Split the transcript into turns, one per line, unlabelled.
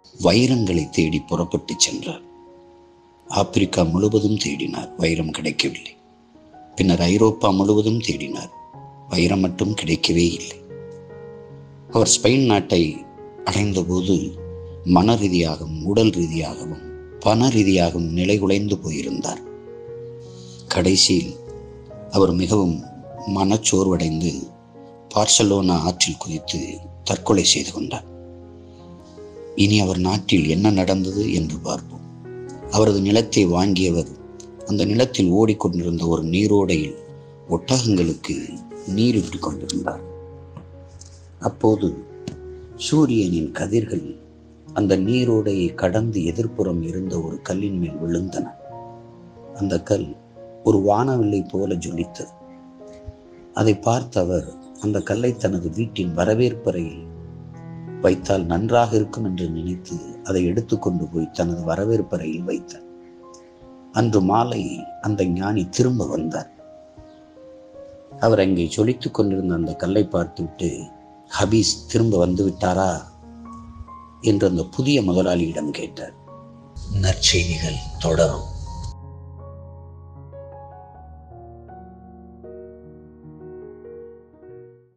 வைரங்களை தேடி புறப்பட்டு சென்றார் ஆப்பிரிக்கா முழுவதும் தேடினார் வைரம் கிடைக்கவில்லை பின்னர் ஐரோப்பா முழுவதும் தேடினார் வைரம் மட்டும் கிடைக்கவே இல்லை அவர் ஸ்பெயின் நாட்டை அடைந்தபோது மன ரீதியாகவும் உடல் ரீதியாகவும் பண ரீதியாகவும் நிலைகுலைந்து போயிருந்தார் கடைசியில் அவர் மிகவும் மனச்சோர்வடைந்து பார்சலோனா ஆற்றில் குதித்து தற்கொலை செய்து கொண்டார் இனி அவர் நாட்டில் என்ன நடந்தது என்று பார்ப்போம் அவரது நிலத்தை வாங்கியவர் அந்த நிலத்தில் ஓடிக்கொண்டிருந்த ஒரு நீரோடையில் ஒட்டகங்களுக்கு நீரிட்டு கொண்டிருந்தார் அப்போது சூரியனின் கதிர்கள் அந்த நீரோடையை கடந்து எதிர்ப்புறம் இருந்த ஒரு கல்லின் மேல் விழுந்தன அந்த கல் ஒரு வானவில்லை போல ஜொலித்தது அதை பார்த்த அவர் அந்த கல்லை தனது வீட்டின் வரவேற்பறையில் வைத்தால் நன்றாக இருக்கும் என்று நினைத்து அதை எடுத்துக்கொண்டு போய் தனது வரவேற்பறையில் வைத்தார் அன்று மாலை அந்த ஞானி திரும்ப வந்தார் அவர் அங்கே சொலித்துக் கொண்டிருந்த அந்த கல்லை பார்த்துவிட்டு ஹபீஸ் திரும்ப வந்து விட்டாரா என்று அந்த புதிய முதலாளியிடம் கேட்டார் நற்செய்திகள் தொடரும்